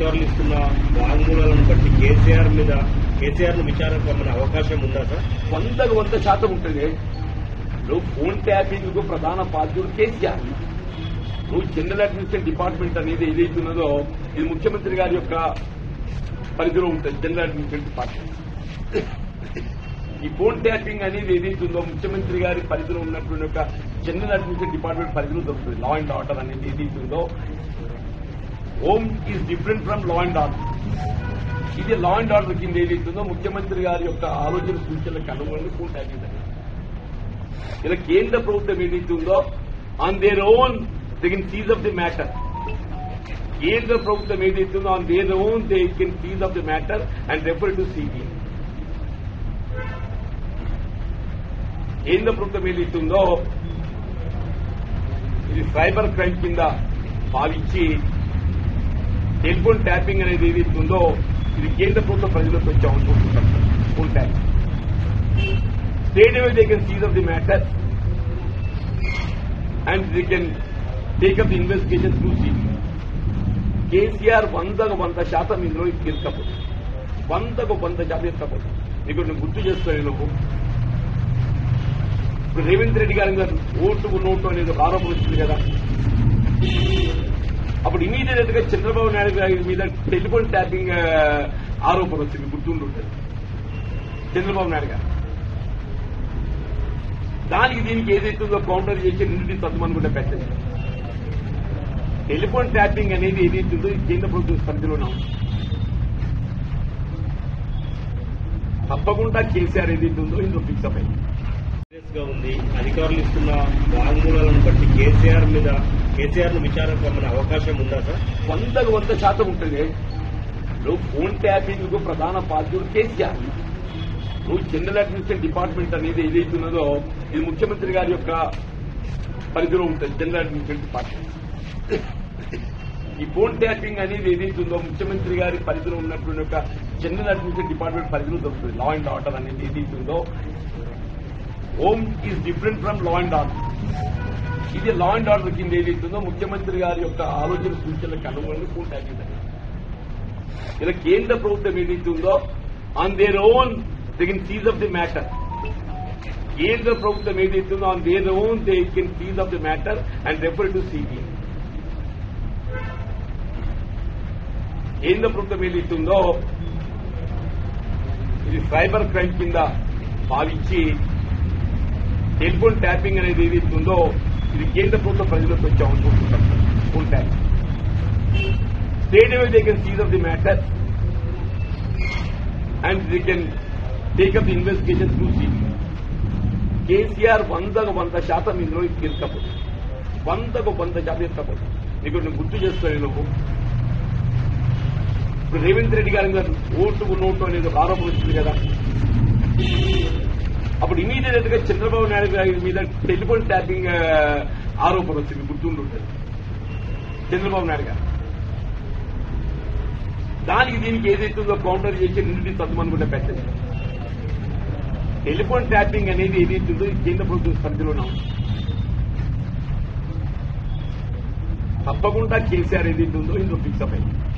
అధికారులు ఇస్తున్న వాంగ్మూలాలను బట్టి కేసీఆర్ మీద కేసీఆర్ ను విచారణకు రమ్మనే అవకాశం ఉందా సార్ వందకు వంద శాతం ఉంటుంది నువ్వు ఫోన్ ట్యాపింగ్ కు ప్రధాన బాధ్యుడు కేసీఆర్ నువ్వు జనరల్ అడ్మినిస్ట్రేషన్ డిపార్ట్మెంట్ అనేది ఏదైతే ఉన్నదో ఇది ముఖ్యమంత్రి గారి యొక్క పరిధిలో ఉంటుంది జనరల్ అడ్మినిస్ట్రేషన్ డిపార్ట్మెంట్ ఈ ఫోన్ ట్యాపింగ్ అనేది ఏదైతే ఉందో ముఖ్యమంత్రి గారి పరిధిలో ఉన్నటువంటి ఒక జనరల్ అడ్మినిస్ట్రేషన్ డిపార్ట్మెంట్ పరిధిలో దొరుకుతుంది లా అండ్ ఆర్డర్ అనేది ఏదైతే ఉందో home is different from law and order ఇది లా అండ్ ఆర్డర్ కింద ఏదైతుందో ముఖ్యమంత్రి గారి యొక్క ఆలోచన సూచనలకు అనుగుణంగా ఫోన్ ట్యాపింగ్ జరిగింది. ఇలా కేంద్ర ప్రభుత్వం ఏదైతుందో on their own they can seize of the matter కేంద్ర ప్రభుత్వం ఏదైతుందో on their own they can seize of the matter and refer to CBI కేంద్ర ప్రభుత్వం ఏదైతుందో ఇది సైబర్ క్రైమ్ కింద భావించి టెలిఫోన్ ట్యాపింగ్ అనేది ఏదైతే ఉందో ఇది కేంద్ర ప్రభుత్వ ప్రజలకు వచ్చే అవసరం ఫోన్ ట్యాప్ స్టేట్ అవే they can seize of the matter and they can take up the investigation through CBI KCR వందకు వంద శాతం ఇందులో ఇరకపోతుంది వందకు వంద శాతం ఇరకపోతుంది నీకు నేను గుర్తు చేస్తాను నువ్వు ఇప్పుడు రేవంత్ రెడ్డి గారి మీద ఓటు నోటు అనేది ఒక ఆరోపణ వచ్చింది కదా అప్పుడు ఇమీడియట్ గా చంద్రబాబు నాయుడు గారి మీద టెలిఫోన్ ట్యాపింగ్ ఆ, ఆరోపణ వచ్చింది గుర్తుంటుంది చంద్రబాబు నాయుడు గారు దానికి దీనికి ఏదైతుందో కౌంటర్ చేసి నిండి తద్దుమనుకుంటే పెట్టండి టెలిఫోన్ ట్యాపింగ్ అనేది ఏదైతుందో ఇది కేంద్ర ప్రభుత్వ పరిధిలోనే ఉంది తప్పకుండా కేసీఆర్ ఏదైతుందో ఇందులో ఫిక్స్ అప్ అయింది సీరియస్ గా ఉంది అధికారులు ఇస్తున్న వాంగ్మూలాలను బట్టి కేసీఆర్ మీద కేసీఆర్ ను విచారణకు రమ్మనే అవకాశం ఉందా సార్ వందకు వంద శాతం ఉంటుంది నువ్వు ఫోన్ ట్యాపింగ్ కు ప్రధాన బాధ్యుడు కేసీఆర్ నువ్వు జనరల్ అడ్మినిస్ట్రేషన్ డిపార్ట్మెంట్ అనేది ఏదైతే ఉన్నదో ఇది ముఖ్యమంత్రి గారి యొక్క పరిధిలో ఉంటుంది జనరల్ అడ్మినిస్ట్రేషన్ డిపార్ట్మెంట్ ఈ ఫోన్ ట్యాపింగ్ అనేది ఏదైతే ఉందో ముఖ్యమంత్రి గారి పరిధిలో ఉన్నటువంటి ఒక జనరల్ అడ్మినిస్ట్రేషన్ డిపార్ట్మెంట్ పరిధిలో దొరుకుతుంది లా అండ్ ఆర్డర్ అనేది ఏదైతే ఉందో home is different from law and order ఇది లా అండ్ ఆర్డర్ కింద ఏదైతుందో ముఖ్యమంత్రి గారి యొక్క ఆలోచన సూచనలకు అనుగుణంగా ఫోన్ ట్యాపింగ్ జరిగింది. ఇలా కేంద్ర ప్రభుత్వం ఏదైతే ఉందో on their own they can seize of the matter కేంద్ర ప్రభుత్వం ఏదైతుందో on their own they can seize of the matter and refer to CBI కేంద్ర ప్రభుత్వం ఏదైతుందో ఇది సైబర్ క్రైమ్ కింద భావించి టెలిఫోన్ ట్యాపింగ్ అనేది ఏదైతే ఉందో ఇది కేంద్ర ప్రభుత్వ ప్రజలకు వచ్చే అవసరం ఫోన్ ట్యాప్ స్టేట్ అవే they can seize of the matter and they can take up the investigation through CBI KCR వందకు వంద శాతం ఇందులో ఇరకపోతుంది వందకు వంద శాతం ఇరకపోతుంది నీకు నేను గుర్తు చేస్తాను నువ్వు ఇప్పుడు రేవంత్ రెడ్డి గారి మీద ఓటు నోటు అనేది ఒక ఆరోపణ వచ్చింది కదా అప్పుడు ఇమీడియట్ గా చంద్రబాబు నాయుడు గారి మీద టెలిఫోన్ ట్యాపింగ్ ఆ, ఆరోపణ వచ్చింది గుర్తుంటుంది చంద్రబాబు నాయుడు గారు దానికి దీనికి ఏదైతుందో కౌంటర్ చేసి నిండి తద్దుమనుకుంటే పెట్టండి టెలిఫోన్ ట్యాపింగ్ అనేది ఏదైతుందో ఇది కేంద్ర ప్రభుత్వ పరిధిలోనే ఉంది తప్పకుండా కేసీఆర్ ఏదైతుందో ఇందులో ఫిక్స్ అప్ అయింది